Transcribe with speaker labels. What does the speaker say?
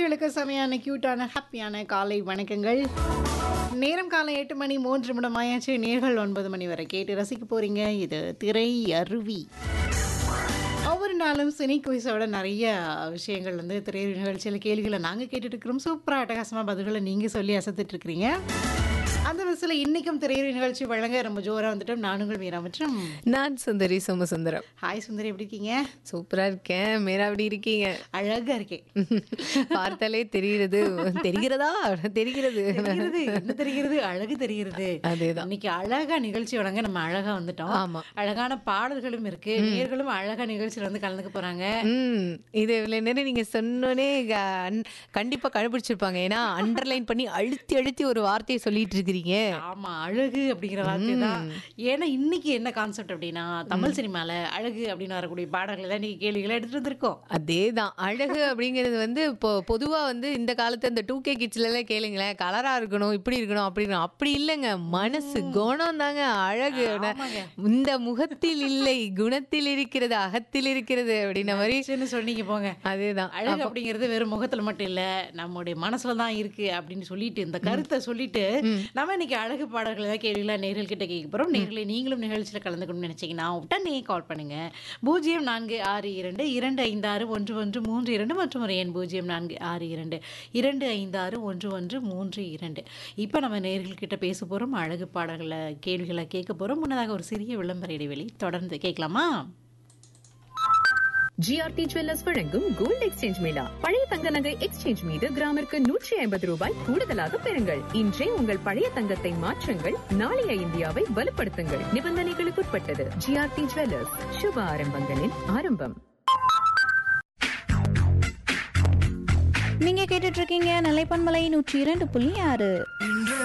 Speaker 1: குட்டீர்களுக்கு செமையான கியூட்டான ஹாப்பியான காலை வணக்கங்கள் நேரம் காலை எட்டு மணி மூன்று நிமிடம் ஆயாச்சு நேர்கள் ஒன்பது மணி வரை கேட்டு ரசிக்க போறீங்க இது திரை அருவி ஒவ்வொரு நாளும் சினி குயிஸோட நிறைய விஷயங்கள் வந்து திரை நிகழ்ச்சியில் கேள்விகளை நாங்கள் கேட்டுட்டு இருக்கிறோம் சூப்பராக அட்டகாசமாக பதில்களை நீங்கள் சொல்லி அசத்துட்டு இருக்கிறீங்க அந்த விதத்தில் இன்னைக்கும் திரையுறை நிகழ்ச்சி வழங்க ரொம்ப ஜோராக வந்துட்டோம் நானுங்கள் மீரா மற்றும்
Speaker 2: நான் சுந்தரி சோமசுந்தரம்
Speaker 1: ஹாய் சுந்தரி எப்படி இருக்கீங்க
Speaker 2: சூப்பரா இருக்கேன் மேரா அப்படி இருக்கீங்க
Speaker 1: அழகா இருக்கேன்
Speaker 2: பார்த்தாலே தெரிகிறது தெரிகிறதா தெரிகிறது
Speaker 1: தெரிகிறது என்ன தெரிகிறது அழகு தெரிகிறது
Speaker 2: அதேதான்
Speaker 1: இன்னைக்கு அழகா நிகழ்ச்சி வழங்க நம்ம அழகா வந்துட்டோம்
Speaker 2: ஆமா
Speaker 1: அழகான பாடல்களும் இருக்கு நேர்களும் அழகா நிகழ்ச்சியில வந்து கலந்துக்க போறாங்க
Speaker 2: ம் இது இவ்வளவு நேரம் நீங்க சொன்னோனே க- அன்- கண்டிப்பா கண்டுபிடிச்சிருப்பாங்க ஏன்னா அண்டர்லைன் பண்ணி அழுத்தி அழுத்தி ஒரு வார்த்தையை சொல்லிட்டு இருக்கிறீங்க
Speaker 1: ஆமா அழகு அப்படிங்கிற வார்த்தை தான் ஏன்னா இன்னைக்கு என்ன கான்செப்ட் அப்படின்னா தமிழ் சினிமால அழகு அப்படின்னு வரக்கூடிய பாடல்கள் தான் இன்னைக்கு கேள்விகளை எடுத்துட்டு வந்திருக்கோம்
Speaker 2: அதேதான் அழகு அப்படிங்கிறது வந்து இப்போ பொதுவா வந்து இந்த காலத்து அந்த டூ கே கிட்ஸ்ல எல்லாம் கேளுங்களேன் கலரா இருக்கணும் இப்படி இருக்கணும் அப்படி இருக்கணும் அப்படி இல்லைங்க மனசு குணம் தாங்க அழகு
Speaker 1: ஆமாங்க.
Speaker 2: இந்த முகத்தில் இல்லை குணத்தில் இருக்கிறது அகத்தில் இருக்கிறது அப்படின்ன மாதிரி
Speaker 1: சின்ன சொன்னீங்க போங்க
Speaker 2: அதேதான்
Speaker 1: அழகு அப்படிங்கிறது வெறும் முகத்துல மட்டும் இல்ல நம்முடைய மனசுல தான் இருக்கு அப்படின்னு சொல்லிட்டு இந்த கருத்தை சொல்லிட்டு நம்ம இன்னைக்கு அழகு பாடல்கள் ஏதாவது கேள்விகளா நேர்கள் கிட்ட கேட்க போறோம் நேர்களை நீங்களும் நிகழ்ச்சியில கலந்துக்கணும்னு நினைச்சீங்கன்னா உடனே கால் பண்ணுங்க பூஜ்ஜியம் நான்கு ஆறு இரண்டு இரண்டு ஐந்து ஆறு ஒன்று ஒன்று மூன்று இரண்டு மற்றும் ஒரு எண் பூஜ்ஜியம் நான்கு ஆறு இரண்டு இரண்டு ஐந்து ஆறு ஒன்று ஒன்று மூன்று இரண்டு இப்போ நம்ம நேர்கள் கிட்ட பேச போறோம் அழகு பாடல்களை கேள்விகளை கேட்க போறோம் முன்னதாக ஒரு சிறிய விளம்பர இடைவெளி தொடர்ந்து கேட்கலாமா
Speaker 3: ஜிஆர்டி ஜுவல்லர்ஸ் வழங்கும் கோல்ட் எக்ஸ்சேஞ்ச் மேளா பழைய தங்க நகை எக்ஸ்சேஞ்ச் மீது கிராமிற்கு நூற்றி ஐம்பது ரூபாய் கூடுதலாக பெறுங்கள் இன்றே உங்கள் பழைய தங்கத்தை மாற்றுங்கள் நாளைய இந்தியாவை வலுப்படுத்துங்கள் நிபந்தனைகளுக்குட்பட்டது ஜிஆர்டி ஜுவல்லர்ஸ் சுப ஆரம்பங்களின் ஆரம்பம்
Speaker 4: நீங்க கேட்டுட்டு இருக்கீங்க நிலைப்பன்மலை நூற்றி இரண்டு புள்ளி ஆறு